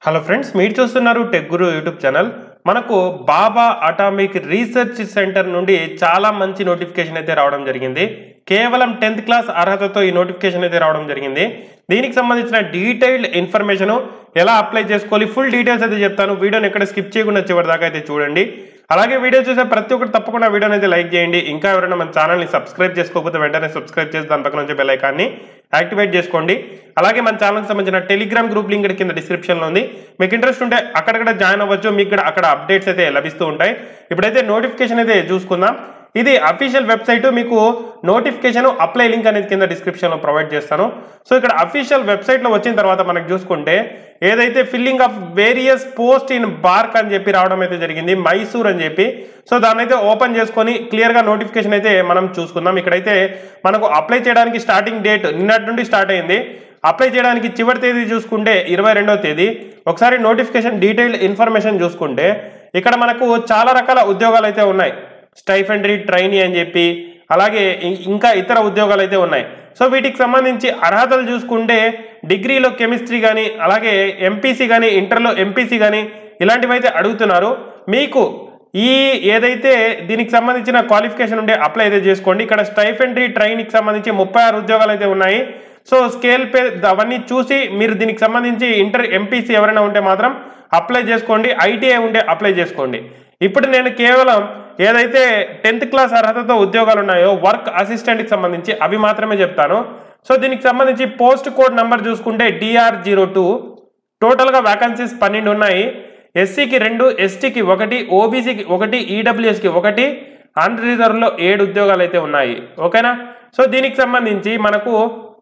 hello friends మీరు చూస్తున్నారు tech గురు YouTube channel మనకు బాబా అటామిక్ రీసెర్చ్ సెంటర్ నుండి చాలా మంచి నోటిఫికేషన్ అయితే రావడం జరిగింది కేవలం టెన్త్ క్లాస్ అర్హతతో ఈ నోటిఫికేషన్ అయితే రావడం జరిగింది దీనికి సంబంధించిన డీటెయిల్డ్ ఇన్ఫర్మేషన్ ఎలా అప్లై చేసుకోవాలి ఫుల్ డీటెయిల్స్ అయితే చెప్తాను వీడియోని ఎక్కడ స్కిప్ చేయకుండా చివరి దాకా అయితే చూడండి అలాగే వీడియో చూసే ప్రతి ఒక్కరు తప్పకుండా వీడియోని అయితే లైక్ చేయండి ఇంకా ఎవరైనా మన ఛానల్ని సబ్స్క్రైబ్ చేసుకోకపోతే వెంటనే సబ్స్క్రైబ్ చేసి దాని పక్కన వచ్చే బెల్ ఐకాన్ని యాక్టివేట్ చేసుకోండి అలాగే మన ఛానల్కి సంబంధించిన టెలిగ్రామ్ గ్రూప్ లింక్ ఇక్కడ కింద డిస్క్రిప్షన్లో ఉంది మీకు ఇంట్రెస్ట్ ఉంటే అక్కడక్కడ జాయిన్ అవ్వచ్చు మీకు కూడా అక్కడ అప్డేట్స్ అయితే లభిస్తూ ఉంటాయి ఇప్పుడైతే నోటిఫికేషన్ అయితే చూసుకుందాం ఇది అఫీషియల్ వెబ్సైట్ మీకు నోటిఫికేషన్ అప్లై లింక్ అనేది కింద డిస్క్రిప్షన్లో ప్రొవైడ్ చేస్తాను సో ఇక్కడ అఫీషియల్ వెబ్సైట్లో వచ్చిన తర్వాత మనకు చూసుకుంటే ఏదైతే filling of various post in BARC అని చెప్పి రావడం అయితే జరిగింది మైసూర్ అని చెప్పి సో దాన్ని అయితే ఓపెన్ చేసుకొని క్లియర్గా నోటిఫికేషన్ అయితే మనం చూసుకుందాం ఇక్కడైతే మనకు అప్లై చేయడానికి స్టార్టింగ్ డేట్ నిన్నటి నుండి స్టార్ట్ అయింది అప్లై చేయడానికి చివరి తేదీ చూసుకుంటే ఇరవై రెండవ తేదీ ఒకసారి నోటిఫికేషన్ డీటెయిల్డ్ ఇన్ఫర్మేషన్ చూసుకుంటే ఇక్కడ మనకు చాలా రకాల ఉద్యోగాలు అయితే ఉన్నాయి స్టైఫెండరీ ట్రైనీ అని చెప్పి అలాగే ఇ- ఇంకా ఇతర ఉద్యోగాలు అయితే ఉన్నాయి సో వీటికి సంబంధించి అర్హతలు చూసుకుంటే డిగ్రీలో కెమిస్ట్రీ కానీ అలాగే ఎంపీసీ కానీ ఇంటర్లో ఎంపీసీ కానీ ఇలాంటివి అయితే అడుగుతున్నారు మీకు ఈ ఏదైతే దీనికి సంబంధించిన క్వాలిఫికేషన్ ఉంటే అప్లై అయితే చేసుకోండి ఇక్కడ స్టైఫెండరీ ట్రైన్కి సంబంధించి ముప్పై ఆరు ఉద్యోగాలు అయితే ఉన్నాయి సో స్కేల్ పే అవన్నీ చూసి మీరు దీనికి సంబంధించి ఇంటర్ ఎంపీసీ ఎవరైనా ఉంటే మాత్రం అప్లై చేసుకోండి ఐటీఐ ఉంటే అప్లై చేసుకోండి ఇప్పుడు నేను కేవలం ఏదైతే టెన్త్ క్లాస్ అర్హతతో ఉద్యోగాలు ఉన్నాయో వర్క్ అసిస్టెంట్కి సంబంధించి అవి మాత్రమే చెప్తాను సో దీనికి సంబంధించి పోస్ట్ కోడ్ నెంబర్ చూసుకుంటే డిఆర్ జీరో టూ టోటల్గా వ్యాకన్సీస్ పన్నెండు ఉన్నాయి ఎస్సీకి రెండు ఎస్టీకి ఒకటి ఓబీసీకి ఒకటి ఈడబ్ల్యూఎస్కి ఒకటి అన్ రిజర్వ్లో ఏడు ఉద్యోగాలు అయితే ఉన్నాయి ఓకేనా సో దీనికి సంబంధించి మనకు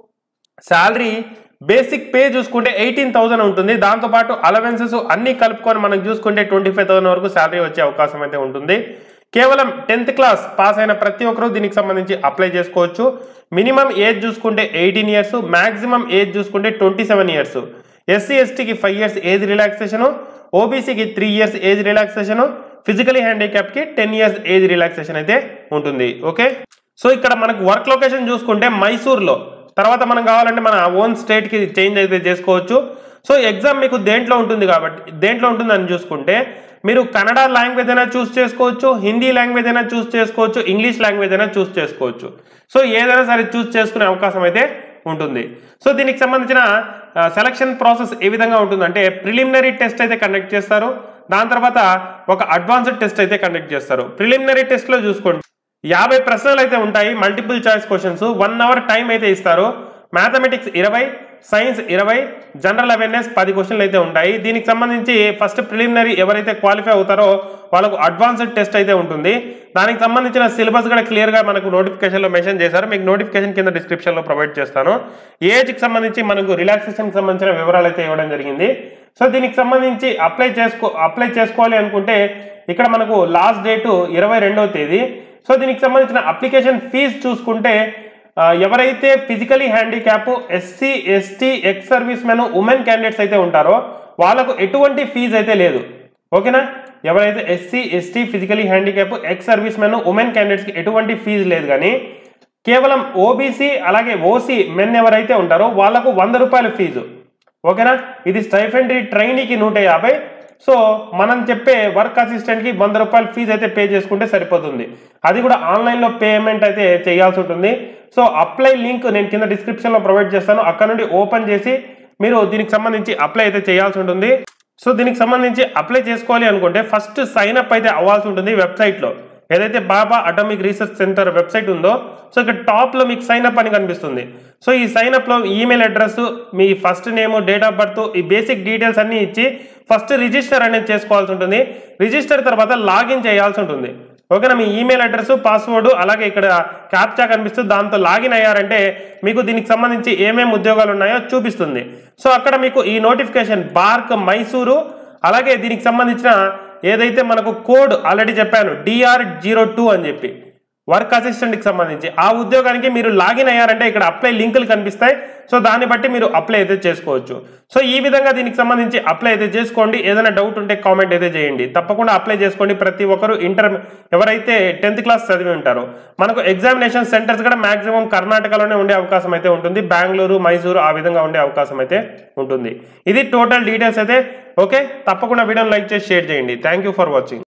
శాలరీ బేసిక్ పే చూసుకుంటే ఎయిటీన్ థౌసండ్ ఉంటుంది దాంతోపాటు అలవెన్సెస్ అన్ని కలుపుకొని మనం చూసుకుంటే ట్వంటీ ఫైవ్ థౌసండ్ వరకు శాలరీ వచ్చే అవకాశం అయితే ఉంటుంది కేవలం టెన్త్ క్లాస్ పాస్ అయిన ప్రతి ఒక్కరూ దీనికి సంబంధించి అప్లై చేసుకోవచ్చు మినిమం ఏజ్ చూసుకుంటే ఎయిటీన్ ఇయర్స్ మాక్సిమం ఏజ్ చూసుకుంటే ట్వంటీ సెవెన్ ఇయర్స్ ఎస్సీ ఎస్టీకి ఫైవ్ ఇయర్స్ ఏజ్ రిలాక్సేషను ఓబీసీకి three years age relaxation physically హ్యాండిక్యాప్కి టెన్ ఇయర్స్ ఏజ్ రిలాక్సేషన్ అయితే ఉంటుంది ఓకే సో ఇక్కడ మనకు వర్క్ లొకేషన్ చూసుకుంటే మైసూర్లో తర్వాత మనం కావాలంటే మన ఓన్ స్టేట్కి చేంజ్ అయితే చేసుకోవచ్చు సో ఎగ్జామ్ మీకు దేంట్లో ఉంటుంది కాబట్టి దేంట్లో ఉంటుందని చూసుకుంటే మీరు కన్నడ లాంగ్వేజ్ అయినా చూస్ చేసుకోవచ్చు హిందీ లాంగ్వేజ్ అయినా చూస్ చేసుకోవచ్చు ఇంగ్లీష్ లాంగ్వేజ్ అయినా చూస్ చేసుకోవచ్చు సో ఏదైనా సరే చూస్ చేసుకునే అవకాశం అయితే ఉంటుంది సో దీనికి సంబంధించిన సెలక్షన్ ప్రాసెస్ ఏ విధంగా ఉంటుందంటే ప్రిలిమినరీ టెస్ట్ అయితే కండక్ట్ చేస్తారు దాని తర్వాత ఒక అడ్వాన్స్డ్ టెస్ట్ అయితే కండక్ట్ చేస్తారు ప్రిలిమినరీ టెస్ట్లో చూసుకోండి యాభై ప్రశ్నలు అయితే ఉంటాయి multiple choice questions one hour time అయితే ఇస్తారు మ్యాథమెటిక్స్ ఇరవై సైన్స్ ఇరవై జనరల్ అవేర్నెస్ పది క్వశ్చన్లు అయితే ఉంటాయి దీనికి సంబంధించి ఫస్ట్ ప్రిలిమినరీ ఎవరైతే క్వాలిఫై అవుతారో వాళ్ళకు అడ్వాన్స్డ్ టెస్ట్ అయితే ఉంటుంది దానికి సంబంధించిన సిలబస్ కూడా క్లియర్గా మనకు నోటిఫికేషన్లో మెన్షన్ చేశారు మీకు నోటిఫికేషన్ కింద డిస్క్రిప్షన్లో ప్రొవైడ్ చేస్తాను ఏజ్కి సంబంధించి మనకు రిలాక్సేషన్కి సంబంధించిన వివరాలు అయితే ఇవ్వడం జరిగింది సో దీనికి సంబంధించి అప్లై చేసుకో అప్లై చేసుకోవాలి అనుకుంటే ఇక్కడ మనకు లాస్ట్ డేటు ఇరవై రెండవ తేదీ సో దీనికి సంబంధించిన అప్లికేషన్ ఫీజు చూసుకుంటే ఆ, ఎవరైతే physically handicap SC ST ex service men women candidates అయితే ఉంటారో వాళ్ళకు ఎటువంటి ఫీజు అయితే లేదు ఓకేనా ఎవరైతే SC ST physically handicap ex service men women క్యాండిడేట్స్కి ఎటువంటి ఫీజు లేదు కానీ కేవలం ఓబీసీ అలాగే ఓసీ మెన్ ఎవరైతే ఉంటారో వాళ్ళకు వంద రూపాయల ఫీజు ఓకేనా ఇది స్టైఫెండరీ ట్రైనీకి నూట యాభై సో మనం చెప్పే వర్క్ అసిస్టెంట్కి వంద రూపాయల ఫీజు అయితే పే చేసుకుంటే సరిపోతుంది అది కూడా ఆన్లైన్లో పేమెంట్ అయితే చేయాల్సి ఉంటుంది సో అప్లై లింక్ నేను కింద డిస్క్రిప్షన్లో ప్రొవైడ్ చేస్తాను అక్కడ నుండి ఓపెన్ చేసి మీరు దీనికి సంబంధించి అప్లై అయితే చేయాల్సి ఉంటుంది సో దీనికి సంబంధించి అప్లై చేసుకోవాలి అనుకుంటే ఫస్ట్ సైన్ అప్ అయితే అవ్వాల్సి ఉంటుంది వెబ్సైట్లో ఏదైతే Bhabha atomic research centre website ఉందో సో ఇక్కడ టాప్లో మీకు సైన్ అప్ అని కనిపిస్తుంది సో ఈ సైన్ అప్లో ఈమెయిల్ అడ్రస్ మీ first name date of birth ఈ బేసిక్ డీటెయిల్స్ అన్ని ఇచ్చి ఫస్ట్ రిజిస్టర్ అనేది చేసుకోవాల్సి ఉంటుంది రిజిస్టర్ తర్వాత లాగిన్ చేయాల్సి ఉంటుంది ఓకేనా మీ ఈమెయిల్ అడ్రస్ పాస్వర్డ్ అలాగే ఇక్కడ క్యాప్చా కనిపిస్తుంది దాంతో లాగిన్ అయ్యారంటే మీకు దీనికి సంబంధించి ఏమేమి ఉద్యోగాలు ఉన్నాయో చూపిస్తుంది సో అక్కడ మీకు ఈ నోటిఫికేషన్ బార్క్ మైసూరు అలాగే దీనికి సంబంధించిన ఏదైతే మనకు కోడ్ ఆల్రెడీ చెప్పాను డిఆర్ జీరో టూ అని చెప్పి వర్క్ అసిస్టెంట్కి సంబంధించి ఆ ఉద్యోగానికి మీరు లాగిన్ అయ్యారంటే ఇక్కడ అప్లై లింకులు కనిపిస్తాయి సో దాన్ని బట్టి మీరు అప్లై అయితే చేసుకోవచ్చు సో ఈ విధంగా దీనికి సంబంధించి అప్లై అయితే చేసుకోండి ఏదైనా డౌట్ ఉంటే కామెంట్ అయితే చేయండి తప్పకుండా అప్లై చేసుకోండి ప్రతి ఒక్కరు ఇంటర్ ఎవరైతే టెన్త్ క్లాస్ చదివి ఉంటారో మనకు ఎగ్జామినేషన్ సెంటర్స్ కూడా మాక్సిమం కర్ణాటకలోనే ఉండే అవకాశం అయితే ఉంటుంది బెంగళూరు మైసూరు ఆ విధంగా ఉండే అవకాశం అయితే ఉంటుంది ఇది టోటల్ డీటెయిల్స్ అయితే ఓకే తప్పకుండా వీడియోని లైక్ చేసి షేర్ చేయండి థ్యాంక్ యూ ఫర్ వాచింగ్